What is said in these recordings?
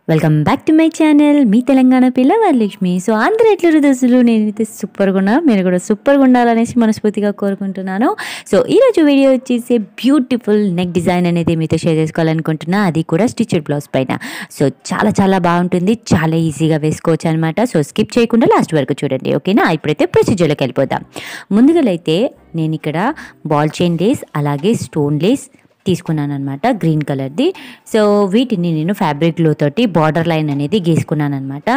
welcome back to my channel మీ తెలంగాణ పిల్ల Varalakshmi so అందరూ ఎట్లరు దశలు నేనైతే సూపర్గా ఉన్నా మీరు కూడా సూపర్గా ఉండాలనేసి మనస్ఫూర్తిగా కోరుకుంటున్నాను సో ఈరోజు వీడియో వచ్చేసి బ్యూటిఫుల్ నెక్ డిజైన్ అనేది మీతో షేర్ చేసుకోవాలనుకుంటున్నా అది కూడా స్టిచ్డ్ బ్లౌజ్ పైన సో చాలా చాలా బాగుంటుంది చాలా ఈజీగా వేసుకోవచ్చు అనమాట సో స్కిప్ చేయకుండా లాస్ట్ వరకు చూడండి ఓకేనా ఇప్పుడైతే ప్రొసీజర్లోకి వెళ్ళిపోదాం ముందుగా అయితే నేను ఇక్కడ బాల్ చైన్ లేస్ అలాగే స్టోన్ లేస్ తీసుకున్నాను అనమాట గ్రీన్ కలర్ది సో వీటిని నేను ఫ్యాబ్రిక్ గ్లో తోటి బార్డర్ లైన్ అనేది గీసుకున్నాను అనమాట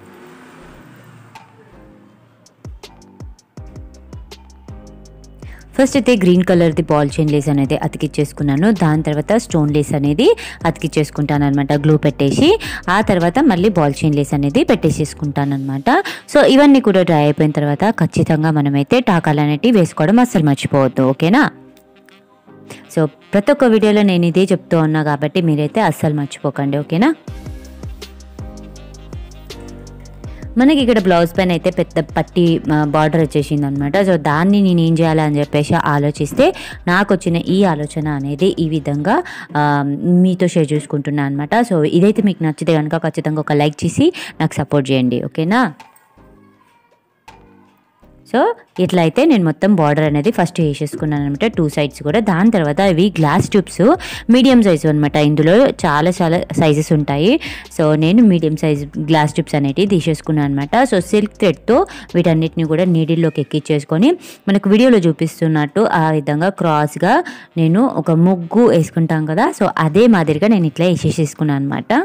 ఫస్ట్ అయితే గ్రీన్ కలర్ది బాల్ చైన్ లేస్ అనేది అతికిచ్చేసుకున్నాను దాని తర్వాత స్టోన్ లేస్ అనేది అతికిచ్చేసుకుంటాను అనమాట గ్లూ పెట్టేసి ఆ తర్వాత మళ్ళీ బాల్ చైన్ లేస్ అనేది పెట్టేసేసుకుంటాను అనమాట సో ఇవన్నీ కూడా డ్రై అయిపోయిన తర్వాత ఖచ్చితంగా మనమైతే టాకాలు అనేటివి వేసుకోవడం అస్సలు మర్చిపోవద్దు ఓకేనా సో ప్రతి ఒక్క వీడియోలో నేను ఇదే చెప్తూ ఉన్నా కాబట్టి మీరైతే అస్సలు మర్చిపోకండి ఓకేనా మనకి ఇక్కడ బ్లౌజ్ పైన అయితే పెద్ద పట్టి బార్డర్ వచ్చేసింది అనమాట సో దాన్ని నేను ఏం చేయాలని చెప్పేసి ఆలోచిస్తే నాకు వచ్చిన ఈ ఆలోచన అనేది ఈ విధంగా ఆ, మీతో షేర్ చేసుకుంటున్నాను అనమాట సో ఇదైతే మీకు నచ్చితే కనుక ఖచ్చితంగా ఒక లైక్ చేసి నాకు సపోర్ట్ చేయండి ఓకేనా సో ఇట్లా అయితే నేను మొత్తం బార్డర్ అనేది ఫస్ట్ వేసేసుకున్నాను అనమాట టూ సైడ్స్ కూడా దాని తర్వాత ఇవి గ్లాస్ ట్యూబ్స్ మీడియం సైజు అనమాట ఇందులో చాలా చాలా సైజెస్ ఉంటాయి సో నేను మీడియం సైజ్ గ్లాస్ ట్యూబ్స్ అనేటివి తీసేసుకున్నాను అనమాట సో సిల్క్ థ్రెడ్తో వీటన్నిటిని కూడా నీడిల్లోకి ఎక్కించేసుకొని మనకు వీడియోలో చూపిస్తున్నట్టు ఆ విధంగా క్రాస్గా నేను ఒక ముగ్గు వేసుకుంటాం కదా సో అదే మాదిరిగా నేను ఇట్లా వేసేసేసుకున్నాను అనమాట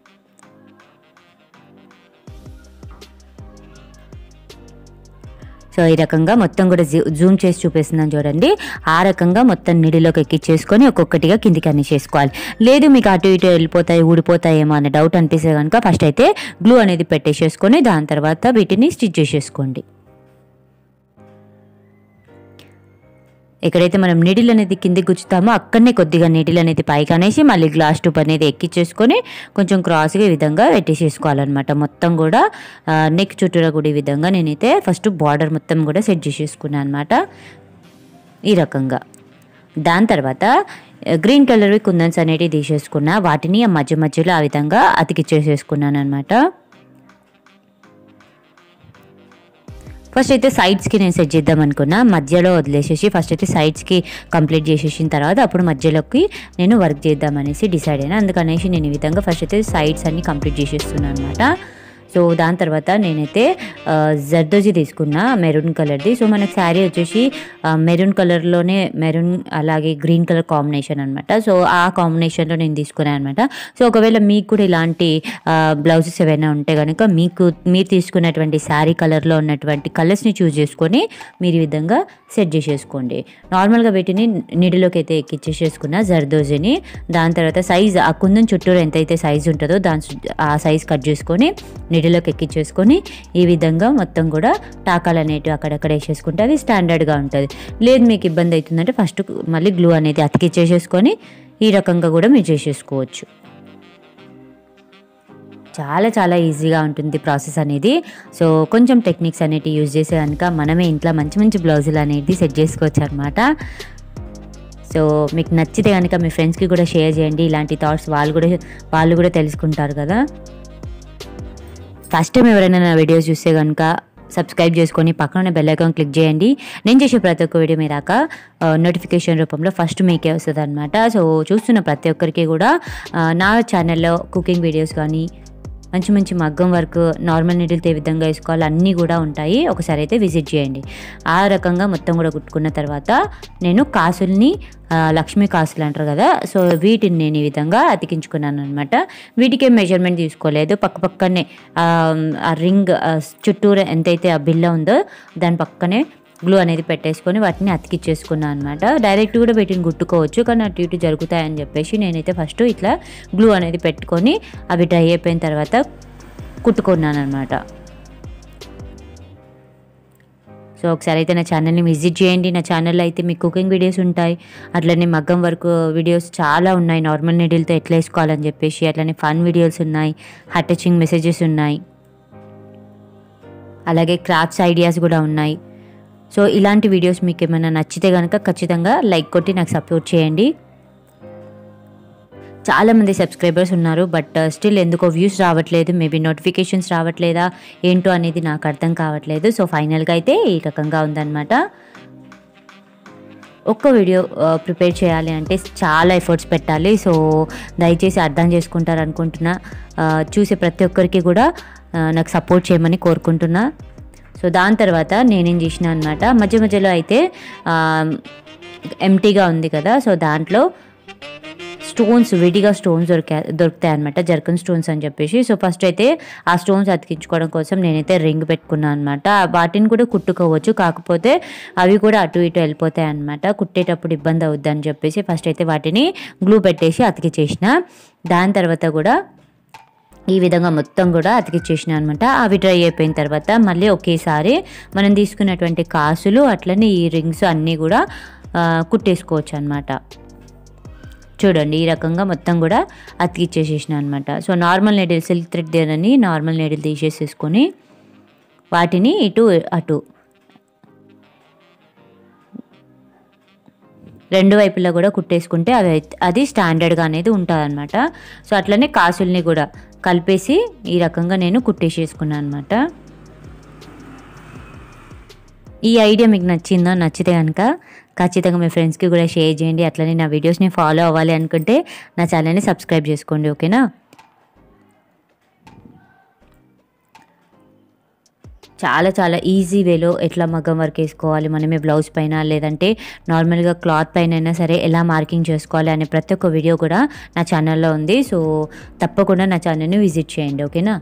సో ఈ రకంగా మొత్తం కూడా జూ- జూమ్ చేసి చూపిస్తున్నాను చూడండి ఆ రకంగా మొత్తం నిడిలోకి ఎక్కించేసుకొని ఒక్కొక్కటిగా కిందికి అన్ని చేసుకోవాలి లేదు మీకు అటు ఇటు వెళ్ళిపోతాయి ఊడిపోతాయేమో అనే డౌట్ అనిపిస్తే కనుక ఫస్ట్ అయితే గ్లూ అనేది పెట్టేసేసుకొని దాని తర్వాత వీటిని స్టిచ్ చేసేసుకోండి ఎక్కడైతే మనం నీడిల్ అనేది కిందికి గుచ్చుతామో అక్కడనే కొద్దిగా నీడిల్ అనేది పైకి అనేసి మళ్ళీ గ్లాస్ ట్యూబ్ అనేది ఎక్కించేసుకొని కొంచెం క్రాస్గా ఈ విధంగా పెట్టేసేసుకోవాలన్నమాట మొత్తం కూడా నెక్ చుట్టూరా కూడా ఈ విధంగా నేనైతే ఫస్ట్ బార్డర్ మొత్తం కూడా సెట్ చేసేసుకున్నాను అనమాట ఈ రకంగా దాని తర్వాత గ్రీన్ కలర్వి కుందన్స్ అనేటివి తీసేసుకున్నా వాటిని ఆ మధ్య మధ్యలో ఆ విధంగా అతికిచ్చేసేసుకున్నాను అనమాట ఫస్ట్ అయితే సైడ్స్కి నేను సెట్ చేద్దాం అనుకున్నా మధ్యలో వదిలేసేసి ఫస్ట్ అయితే సైడ్స్కి కంప్లీట్ చేసేసిన తర్వాత అప్పుడు మధ్యలోకి నేను వర్క్ చేద్దాం అనేసి డిసైడ్ అయినా అందుకనేసి నేను ఈ విధంగా ఫస్ట్ అయితే సైడ్స్ అన్ని కంప్లీట్ చేసేస్తున్నాను అనమాట సో దాని తర్వాత నేనైతే ఆ, జర్దోజీ తీసుకున్నా మెరూన్ కలర్ది సో మనకు శారీ వచ్చేసి ఆ, మెరూన్ కలర్లోనే మెరూన్ అలాగే గ్రీన్ కలర్ కాంబినేషన్ అనమాట సో ఆ కాంబినేషన్లో నేను తీసుకున్నాను అనమాట సో ఒకవేళ మీకు కూడా ఇలాంటి బ్లౌజెస్ ఏవైనా ఉంటే కనుక మీకు మీరు తీసుకున్నటువంటి శారీ కలర్లో ఉన్నటువంటి కలర్స్ని చూస్ చేసుకొని మీరు ఈ విధంగా సెట్ చేసేసుకోండి నార్మల్గా వీటిని నీడిలోకి అయితే ఎక్కిచ్చేసేసుకున్న జర్దోజీని దాని తర్వాత సైజ్ ఆ కుందం చుట్టూరు ఎంతైతే సైజ్ ఉంటుందో దాని సు- ఆ సైజ్ కట్ చేసుకొని నీడిలోకి ఎక్కించేసుకొని ఈ విధంగా మొత్తం కూడా టాకాలు అనేటివి అక్కడక్కడ వేసేసుకుంటే అది స్టాండర్డ్గా ఉంటుంది లేదు మీకు ఇబ్బంది అవుతుందంటే ఫస్ట్ మళ్ళీ గ్లూ అనేది అతికిచ్చేసేసుకొని ఈ రకంగా కూడా మీరు చేసేసుకోవచ్చు చాలా చాలా ఈజీగా ఉంటుంది ప్రాసెస్ అనేది సో కొంచెం టెక్నిక్స్ అనేటివి యూజ్ చేసే కనుక మనమే ఇంట్లో మంచి మంచి బ్లౌజులు అనేది సెట్ చేసుకోవచ్చు అనమాట సో మీకు నచ్చితే కనుక మీ ఫ్రెండ్స్కి కూడా షేర్ చేయండి ఇలాంటి థాట్స్ వాళ్ళు కూడా వాళ్ళు కూడా తెలుసుకుంటారు కదా ఫస్ట్ టైం ఎవరైనా నా వీడియోస్ చూస్తే కనుక సబ్స్క్రైబ్ చేసుకొని పక్కన బెల్ ఐకాన్ క్లిక్ చేయండి నేను చేసే ప్రతి ఒక్క వీడియో మీరు రాక నోటిఫికేషన్ రూపంలో ఫస్ట్ మీకే వస్తుంది అనమాట సో చూస్తున్న ప్రతి ఒక్కరికి కూడా ఆ, నా ఛానల్లో కుకింగ్ వీడియోస్ కానీ మంచి మంచి మగ్గం వర్క్ నార్మల్ నీడిల్తో ఏ విధంగా వేసుకోవాలి అన్నీ కూడా ఉంటాయి ఒకసారి అయితే విజిట్ చేయండి ఆ రకంగా మొత్తం కూడా కుట్టుకున్న తర్వాత నేను కాసుల్ని ఆ, లక్ష్మీ కాసులు అంటారు కదా సో వీటిని నేను ఈ విధంగా అతికించుకున్నాను అనమాట వీటికి ఏం మెజర్మెంట్ తీసుకోలేదు పక్క పక్కనే ఆ, ఆ రింగ్ ఆ, చుట్టూరు ఎంతైతే ఆ బిల్ల ఉందో దాని పక్కనే గ్లూ అనేది పెట్టేసుకొని వాటిని అతికిచ్చేసుకున్నాను అనమాట డైరెక్ట్ కూడా వీటిని గుట్టుకోవచ్చు కానీ అటు ఇటు జరుగుతాయని చెప్పేసి నేనైతే ఫస్ట్ ఇట్లా గ్లూ అనేది పెట్టుకొని అవి డ్రై అయిపోయిన తర్వాత కుట్టుకున్నాను అనమాట సో ఒకసారి అయితే నా ఛానల్ని విజిట్ చేయండి నా ఛానల్లో అయితే మీకు కుకింగ్ వీడియోస్ ఉంటాయి అట్లనే మగ్గం వర్క్ వీడియోస్ చాలా ఉన్నాయి నార్మల్ నీడిల్తో ఎట్లా వేసుకోవాలని చెప్పేసి అట్లనే ఫన్ వీడియోస్ ఉన్నాయి హార్ట్ టచింగ్ మెసేజెస్ ఉన్నాయి అలాగే క్రాఫ్ట్స్ ఐడియాస్ కూడా ఉన్నాయి సో ఇలాంటి వీడియోస్ మీకు ఏమైనా నచ్చితే కనుక ఖచ్చితంగా లైక్ కొట్టి నాకు సపోర్ట్ చేయండి చాలామంది సబ్స్క్రైబర్స్ ఉన్నారు బట్ స్టిల్ ఎందుకో వ్యూస్ రావట్లేదు మేబీ నోటిఫికేషన్స్ రావట్లేదా ఏంటో అనేది నాకు అర్థం కావట్లేదు సో ఫైనల్గా అయితే ఈ రకంగా ఉందన్నమాట ఒక్క వీడియో ప్రిపేర్ చేయాలి అంటే చాలా ఎఫర్ట్స్ పెట్టాలి సో దయచేసి అర్థం చేసుకుంటారు అనుకుంటున్నా ఆ, చూసే ప్రతి ఒక్కరికి కూడా ఆ, నాకు సపోర్ట్ చేయమని కోరుకుంటున్నా సో దాని తర్వాత నేనేం చేసిన అనమాట మధ్య మధ్యలో అయితే ఎంటీగా ఉంది కదా సో దాంట్లో స్టోన్స్ విడిగా స్టోన్స్ దొరికా దొరుకుతాయి అనమాట జర్కన్ స్టోన్స్ అని చెప్పేసి సో ఫస్ట్ అయితే ఆ స్టోన్స్ అతికించుకోవడం కోసం నేనైతే రింగ్ పెట్టుకున్నాను అనమాట వాటిని కూడా కుట్టుకోవచ్చు కాకపోతే అవి కూడా అటు ఇటు వెళ్ళిపోతాయి అనమాట కుట్టేటప్పుడు ఇబ్బంది అవుద్ది అని చెప్పేసి ఫస్ట్ అయితే వాటిని గ్లూ పెట్టేసి అతికిచ్చేసిన దాని తర్వాత కూడా ఈ విధంగా మొత్తం కూడా అతికిచ్చేసిన అనమాట అవి డ్రై అయిపోయిన తర్వాత మళ్ళీ ఒకేసారి మనం తీసుకున్నటువంటి కాసులు అట్లనే ఈ రింగ్స్ అన్నీ కూడా ఆ, కుట్టేసుకోవచ్చు అనమాట చూడండి ఈ రకంగా మొత్తం కూడా అతికిచ్చేసేసిన అనమాట so normal needle silk thread దేనని నార్మల్ నీడిల్ తీసేసేసుకొని వాటిని ఇటు అటు రెండు వైపులా కూడా కుట్టేసుకుంటే అది అయితే- అది స్టాండర్డ్గా అనేది ఉంటుంది అనమాట సో అట్లనే కాసుల్ని కూడా కలిపేసి ఈ రకంగా నేను కుట్టేసేసుకున్నాను అనమాట ఈ ఐడియా మీకు నచ్చిందో నచ్చితే కనుక ఖచ్చితంగా మీ ఫ్రెండ్స్కి కూడా షేర్ చేయండి అట్లనే నా వీడియోస్ని ఫాలో అవ్వాలి అనుకుంటే నా ఛానల్ని సబ్స్క్రైబ్ చేసుకోండి ఓకేనా చాలా చాలా ఈజీ వేలో ఎట్లా మగ్గం వర్క్ వేసుకోవాలి మనమే బ్లౌజ్ పైన లేదంటే నార్మల్గా క్లాత్ పైన అయినా సరే ఎలా మార్కింగ్ చేసుకోవాలి అనే ప్రతి ఒక్క వీడియో కూడా నా ఛానల్లో ఉంది సో తప్పకుండా నా ఛానల్ని విజిట్ చేయండి ఓకేనా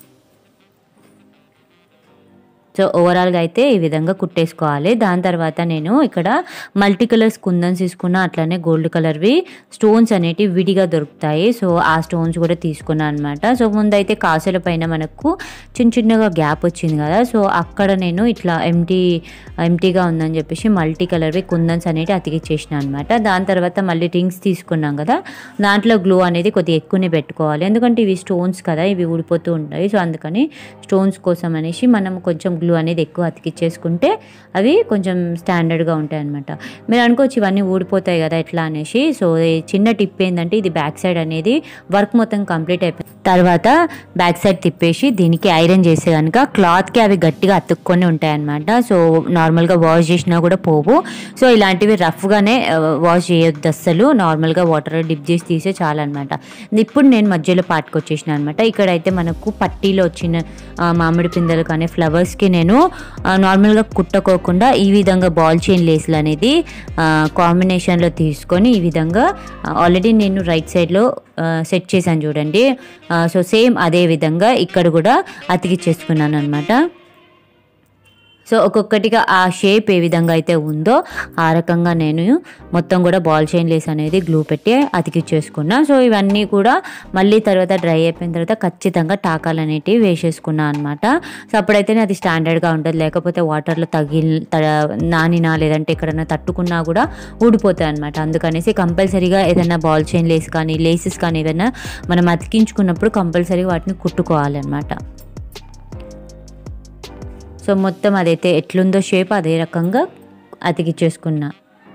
సో ఓవరాల్గా అయితే ఈ విధంగా కుట్టేసుకోవాలి దాని తర్వాత నేను ఇక్కడ మల్టీ కలర్స్ కుందన్స్ తీసుకున్న అట్లనే గోల్డ్ కలర్వి స్టోన్స్ అనేటివి విడిగా దొరుకుతాయి సో ఆ స్టోన్స్ కూడా తీసుకున్నాను అనమాట సో ముందైతే కాసుల పైన మనకు చిన్న చిన్నగా గ్యాప్ వచ్చింది కదా సో అక్కడ నేను ఇట్లా ఎంటీ ఎంటీగా ఉందని చెప్పేసి మల్టీ కలర్వి కుందన్స్ అనేవి అతికిచ్చేసిన అనమాట దాని తర్వాత మళ్ళీ రింగ్స్ తీసుకున్నాం కదా దాంట్లో గ్లూ అనేది కొద్దిగా ఎక్కువనే పెట్టుకోవాలి ఎందుకంటే ఇవి స్టోన్స్ కదా ఇవి ఊడిపోతూ ఉంటాయి సో అందుకని స్టోన్స్ కోసం అనేసి మనం కొంచెం గ్లూ అనేది ఎక్కువ అతికిచ్చేసుకుంటే అవి కొంచెం స్టాండర్డ్గా ఉంటాయి అనమాట మీరు అనుకోవచ్చు ఇవన్నీ ఊడిపోతాయి కదా ఎట్లా అనేసి సో ఈ చిన్న టిప్ ఏంటంటే ఇది బ్యాక్ సైడ్ అనేది వర్క్ మొత్తం కంప్లీట్ అయిపోయింది తర్వాత బ్యాక్ సైడ్ తిప్పేసి దీనికి ఐరన్ చేసే కనుక క్లాత్కి అవి గట్టిగా అతుక్కొని ఉంటాయి అనమాట సో నార్మల్గా వాష్ చేసినా కూడా పోవు సో ఇలాంటివి రఫ్గానే వాష్ చేయొద్దు అస్సలు నార్మల్గా వాటర్ డిప్ చేసి తీసే చాలన్నమాట ఇప్పుడు నేను మధ్యలో పాటుకొచ్చేసిన అనమాట ఇక్కడైతే మనకు పట్టీలో వచ్చిన ఆ, మామిడి పిందెలు కానీ ఫ్లవర్స్కి నేను ఆ, నార్మల్గా కుట్టకోకుండా ఈ విధంగా బాల్ చైన్ లేస్లు అనేది ఆ, కాంబినేషన్లో తీసుకొని ఈ విధంగా ఆల్రెడీ నేను రైట్ సైడ్లో సెట్ చేశాను చూడండి ఆ, సో సేమ్ అదే విధంగా ఇక్కడ కూడా అతికిచ్చేసుకున్నాను అనమాట సో ఒక్కొక్కటిగా ఆ షేప్ ఏ విధంగా అయితే ఉందో ఆ రకంగా నేను మొత్తం కూడా బాల్ చైన్ లేస్ అనేది గ్లూ పెట్టి అతికిచ్చేసుకున్నా సో ఇవన్నీ కూడా మళ్ళీ తర్వాత డ్రై అయిపోయిన తర్వాత ఖచ్చితంగా టాకాలు అనేటివి వేసేసుకున్నా అనమాట సో అప్పుడైతేనే అది స్టాండర్డ్గా ఉంటుంది లేకపోతే వాటర్లో తగిలి త- నానినా లేదంటే ఎక్కడైనా తట్టుకున్నా కూడా ఊడిపోతాయి అనమాట అందుకనేసి కంపల్సరీగా ఏదైనా బాల్ చైన్ లేస్ కానీ లేసెస్ కానీ ఏదైనా మనం అతికించుకున్నప్పుడు కంపల్సరీగా వాటిని కుట్టుకోవాలన్నమాట సో మొత్తం అదైతే ఎట్లుందో షేప్ అదే రకంగా అతికిచ్చేసుకున్నా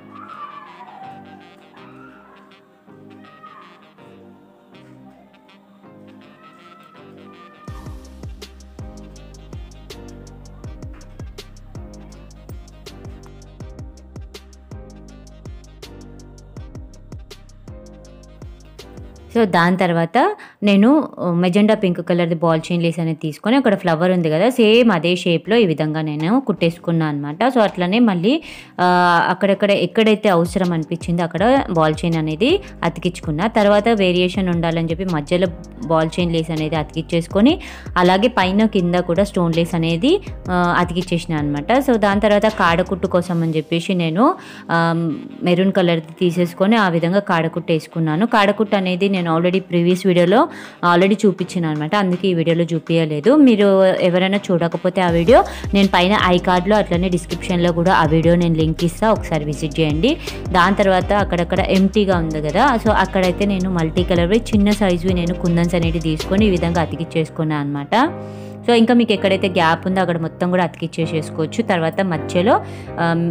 సో దాని తర్వాత నేను మెజెండా పింక్ కలర్ది బాల్ చైన్ లేస్ అనేది తీసుకొని అక్కడ ఫ్లవర్ ఉంది కదా సేమ్ అదే షేప్లో ఈ విధంగా నేను కుట్టేసుకున్నాను అనమాట సో అట్లనే మళ్ళీ ఆ, అక్కడక్కడ ఎక్కడైతే అవసరం అనిపించిందో అక్కడ బాల్ చైన్ అనేది అతికించుకున్నా తర్వాత వేరియేషన్ ఉండాలని చెప్పి మధ్యలో బాల్ చైన్ లేస్ అనేది అతికిచ్చేసుకొని అలాగే పైన కింద కూడా స్టోన్ లేస్ అనేది ఆ, అతికిచ్చేసిన అనమాట సో దాని తర్వాత కాడకుట్టు కోసం అని చెప్పేసి నేను మెరూన్ కలర్ తీసేసుకొని ఆ విధంగా కాడకుట్టు వేసుకున్నాను కాడకుట్టు అనేది నేను ఆల్రెడీ ప్రీవియస్ వీడియోలో ఆల్రెడీ చూపించిన అనమాట అందుకే ఈ వీడియోలో చూపించలేదు మీరు ఎవరైనా చూడకపోతే ఆ వీడియో నేను పైన ఐ కార్డ్లో అట్లనే డిస్క్రిప్షన్లో కూడా ఆ వీడియో నేను లింక్ ఇస్తా ఒకసారి విజిట్ చేయండి దాని తర్వాత అక్కడక్కడ ఎంటీగా ఉంది కదా సో అక్కడైతే నేను మల్టీ కలర్వి చిన్న సైజువి నేను కుందన్స్ అనేవి తీసుకొని ఈ విధంగా అతికిచ్చేసుకున్నాను అనమాట సో ఇంకా మీకు ఎక్కడైతే గ్యాప్ ఉందో అక్కడ మొత్తం కూడా అతికిచ్చేసేసుకోవచ్చు తర్వాత మధ్యలో ఆమ్,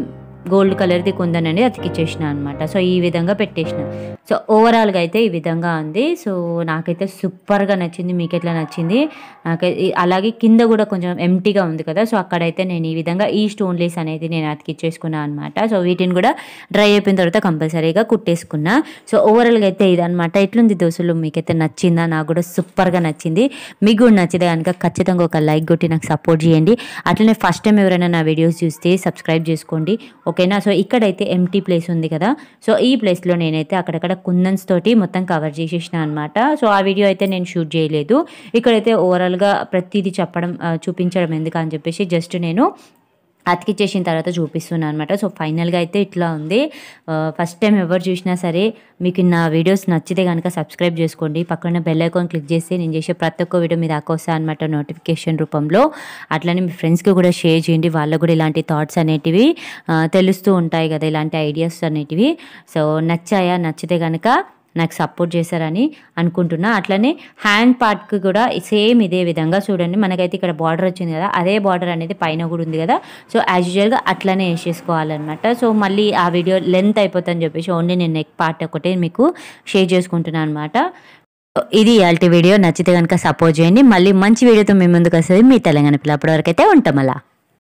గోల్డ్ కలర్ది కుందన్ అనేది అతికిచ్చేసిన అనమాట సో ఈ విధంగా పెట్టేసిన సో ఓవరాల్గా అయితే ఈ విధంగా ఉంది సో నాకైతే సూపర్గా నచ్చింది మీకు ఎట్లా నచ్చింది నాకైతే అలాగే కింద కూడా కొంచెం ఎంటీగా ఉంది కదా సో అక్కడైతే నేను ఈ విధంగా ఈ స్టోన్ లేస్ అనేది నేను అతికిచ్చేసుకున్నాను అనమాట సో వీటిని కూడా డ్రై అయిపోయిన తర్వాత కంపల్సరీగా కుట్టేసుకున్నా సో ఓవరాల్గా అయితే ఇదనమాట ఎట్లుంది దోశలు మీకైతే నచ్చిందా నాకు కూడా సూపర్గా నచ్చింది మీకు కూడా నచ్చితే కనుక ఖచ్చితంగా ఒక లైక్ కొట్టి నాకు సపోర్ట్ చేయండి అట్లనే ఫస్ట్ టైం ఎవరైనా నా వీడియోస్ చూస్తే సబ్స్క్రైబ్ చేసుకోండి ఓకేనా సో ఇక్కడైతే ఎంటీ ప్లేస్ ఉంది కదా సో ఈ ప్లేస్లో నేనైతే అక్కడక్కడ కుందన్స్ తోటి మొత్తం కవర్ చేసేసిన అనమాట సో ఆ వీడియో అయితే నేను షూట్ చేయలేదు ఇక్కడైతే ఓవరాల్గా ప్రతిదీ చెప్పడం ఆ, చూపించడం ఎందుకు అని చెప్పేసి జస్ట్ నేను అతికిచ్చేసిన తర్వాత చూపిస్తున్నాను అనమాట సో ఫైనల్గా అయితే ఇట్లా ఉంది ఫస్ట్ టైం ఎవరు చూసినా సరే మీకు నా వీడియోస్ నచ్చితే కనుక సబ్స్క్రైబ్ చేసుకోండి పక్కన బెల్ ఐకాన్ క్లిక్ చేస్తే నేను చేసే ప్రతి ఒక్క వీడియో మీ దాకా వస్తాయి అనమాట నోటిఫికేషన్ రూపంలో అట్లనే మీ ఫ్రెండ్స్కి కూడా షేర్ చేయండి వాళ్ళకు కూడా ఇలాంటి థాట్స్ అనేటివి ఆ, తెలుస్తూ ఉంటాయి కదా ఇలాంటి ఐడియాస్ అనేటివి సో నచ్చాయా నచ్చితే కనుక నాకు సపోర్ట్ చేశారని అనుకుంటున్నా అట్లనే హ్యాండ్ పార్ట్కి కూడా సేమ్ ఇదే విధంగా చూడండి మనకైతే ఇక్కడ బార్డర్ వచ్చింది కదా అదే బార్డర్ అనేది పైన కూడా ఉంది కదా సో యాజ్ యూజువల్గా అట్లనే వేసేసుకోవాలన్నమాట సో మళ్ళీ ఆ వీడియో లెంత్ అయిపోతుందని చెప్పేసి ఓన్లీ నేను నెక్ పార్ట్ ఒకటే మీకు షేర్ చేసుకుంటున్నాను అనమాట ఇది ఇవాళ వీడియో నచ్చితే కనుక సపోర్ట్ చేయండి మళ్ళీ మంచి వీడియోతో మీ ముందుకు వస్తుంది మీ తెలంగాణ పిల్ల అప్పటి వరకు అయితే ఉంటాం అలా